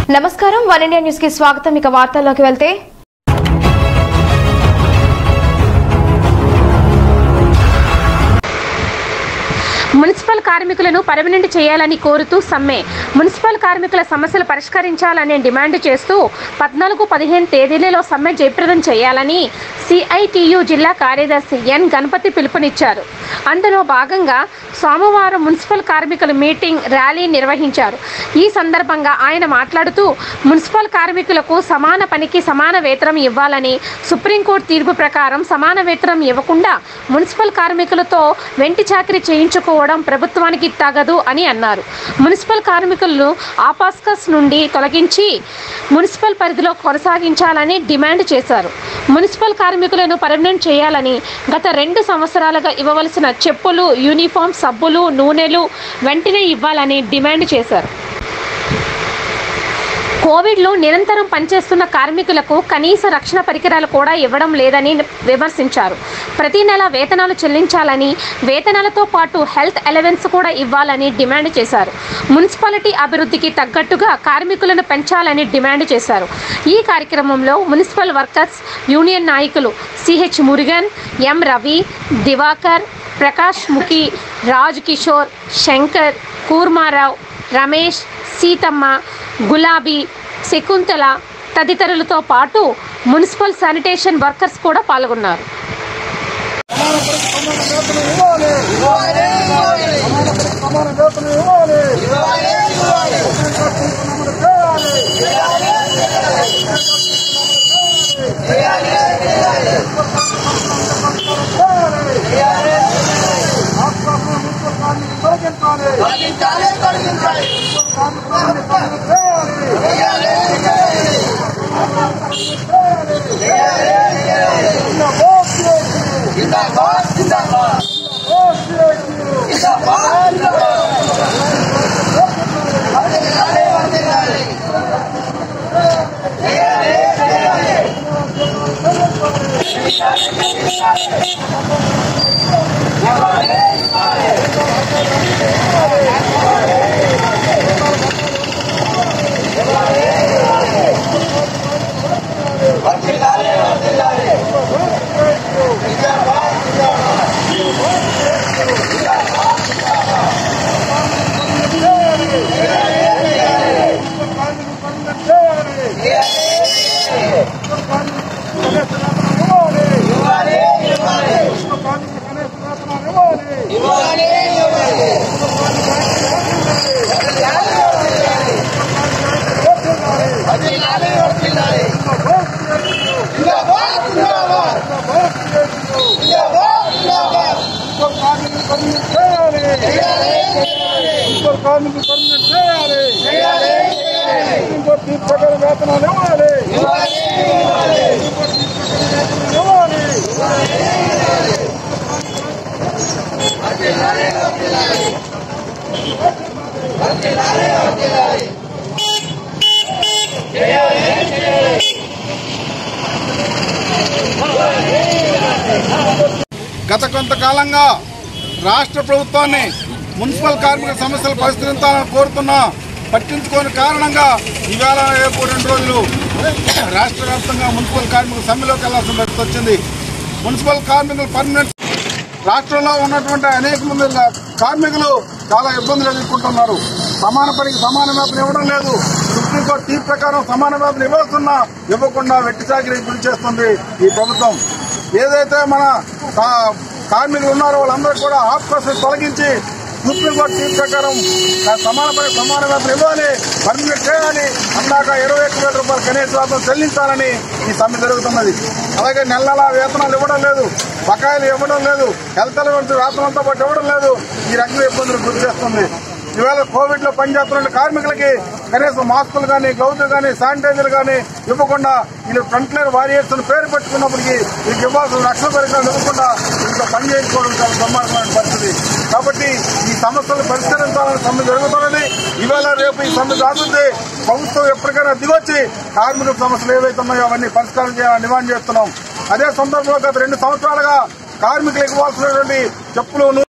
నమస్కారం one India news కి స్వాగతం ఇక వార్తల్లోకి వెళ్తే మున్సిపల్ కార్మికులను పర్మనెంట్ చేయాలని కోరుతూ సమ్మె మున్సిపల్ కార్మికుల సమస్యలు పరిష్కరించాలని డిమాండ్ చేస్తూ పద్నాలుగు పదిహేను తేదీలలో సమ్మె జయప్రదం చేయాలని సిఐటియు జిల్లా కార్యదర్శి ఎన్ గణపతి పిలుపునిచ్చారు అందులో భాగంగా సోమవారం మున్సిపల్ కార్మికుల మీటింగ్ ర్యాలీ నిర్వహించారు ఈ సందర్భంగా ఆయన మాట్లాడుతూ మున్సిపల్ కార్మికులకు సమాన పనికి సమాన వేతనం ఇవ్వాలని సుప్రీంకోర్టు తీర్పు ప్రకారం సమాన వేతనం ఇవ్వకుండా మున్సిపల్ కార్మికులతో వెంటి చాకరీ చేయించుకోవడం ప్రభుత్వానికి తగదు అని అన్నారు మున్సిపల్ కార్మికులను ఆపాస్కస్ నుండి తొలగించి మున్సిపల్ పరిధిలో కొనసాగించాలని డిమాండ్ చేశారు మున్సిపల్ కార్మికులను పర్మనెంట్ చేయాలని గత రెండు సంవత్సరాలుగా ఇవ్వవలసిన చెప్పులు యూనిఫామ్ సబ్బులు నూనెలు వెంటనే ఇవ్వాలని డిమాండ్ చేశారు కోవిడ్లో నిరంతరం పనిచేస్తున్న కార్మికులకు కనీస రక్షణ పరికరాలు కూడా ఇవ్వడం లేదని విమర్శించారు ప్రతి నెల వేతనాలు చెల్లించాలని వేతనాలతో పాటు హెల్త్ అలవెన్స్ కూడా ఇవ్వాలని డిమాండ్ చేశారు మున్సిపాలిటీ అభివృద్ధికి తగ్గట్టుగా కార్మికులను పెంచాలని డిమాండ్ చేశారు ఈ కార్యక్రమంలో మున్సిపల్ వర్కర్స్ యూనియన్ నాయకులు సిహెచ్ మురుగన్ ఎం రవి దివాకర్ ప్రకాష్ ముఖి రాజ్ కిషోర్ శంకర్ కూర్మారావు రమేష్ సీతమ్మ గులాబీ శకుంతల తదితరులతో పాటు మున్సిపల్ శానిటేషన్ వర్కర్స్ కూడా పాల్గొన్నారు కార్మికులు పర్మనెంట్ చేయాలి ఇంకోటి తీర్పు ప్రకారం వేతనాలు ఇవ్వాలి ఇంకోటి తీర్పు ప్రకారం వేతనాలు ఇవ్వాలి గత కొంతకాలంగా రాష్ట్ర ప్రభుత్వాన్ని మున్సిపల్ కార్మికుల సమస్యలు పరిష్కరించాలని కోరుతున్నా పట్టించుకోని కారణంగా ఈవేళ రేపు రెండు రోజులు రాష్ట్ర వ్యాప్తంగా మున్సిపల్ కార్మికుల సమ్మెలోకి వెళ్లాల్సిన పరిస్థితి వచ్చింది మున్సిపల్ కార్మికులు పర్మనెంట్ రాష్ట్రంలో ఉన్నటువంటి అనేక మంది కార్మికులు చాలా ఇబ్బందులు ఎదుర్కొంటున్నారు సమాన పనికి సమాన వేతనం ఇవ్వడం లేదు సుప్రీంకోర్టు తీర్పు ప్రకారం సమాన వేతనం ఇవ్వాల్సిన ఇవ్వకుండా వెట్టి చాకరీ గురి చేస్తుంది ఈ ప్రభుత్వం ఏదైతే మన కా- కార్మికులు ఉన్నారో వాళ్ళందరూ కూడా ఆఫ్కోర్స్ తొలగించి సుప్రీంకోర్టు తీర్పు ప్రకారం సమాన పని సమాన వేతనం ఇవ్వాలి పర్మినెంట్ చేయాలి అన్నాక ఇరవై ఒక్క వేల రూపాయలు కనీస వేతనం చెల్లించాలని ఈ సమ్మె జరుగుతున్నది అలాగే నెల నెల వేతనాలు ఇవ్వడం లేదు బకాయిలు ఇవ్వడం లేదు హెల్త్ అలవెన్స్ వేతనంతో పాటు ఇవ్వడం లేదు ఈ రకంగా ఇబ్బందులు గురి చేస్తుంది ఈవేళ కోవిడ్ లో పనిచేస్తున్న కార్మికులకి కనీసం మాస్కులు కానీ గ్లౌజులు కానీ శానిటైజర్లు కానీ ఇవ్వకుండా వీళ్ళు ఫ్రంట్ లైన్ వారియర్స్ అని పేరు పెట్టుకున్నప్పటికీ వీళ్ళకి ఇవ్వాల్సిన రక్షణ పరికరాలు ఇవ్వకుండా ఇంట్లో పని చేయించుకోవడం చాలా ప్రమాదమైన పరిస్థితి కాబట్టి ఈ సమస్యలు పరిష్కరించాలని సమ్మె జరుగుతున్నది ఇవాళ రేపు ఈ సమ్మె సాగుతుంది ప్రభుత్వం ఎప్పటికైనా దిగొచ్చి కార్మికుల సమస్యలు ఏవైతే ఉన్నాయో అవన్నీ పరిష్కారం చేయాలని డిమాండ్ చేస్తున్నాం అదే సందర్భంలో గత రెండు సంవత్సరాలుగా కార్మికులకు ఇవ్వాల్సినటువంటి చెప్పులు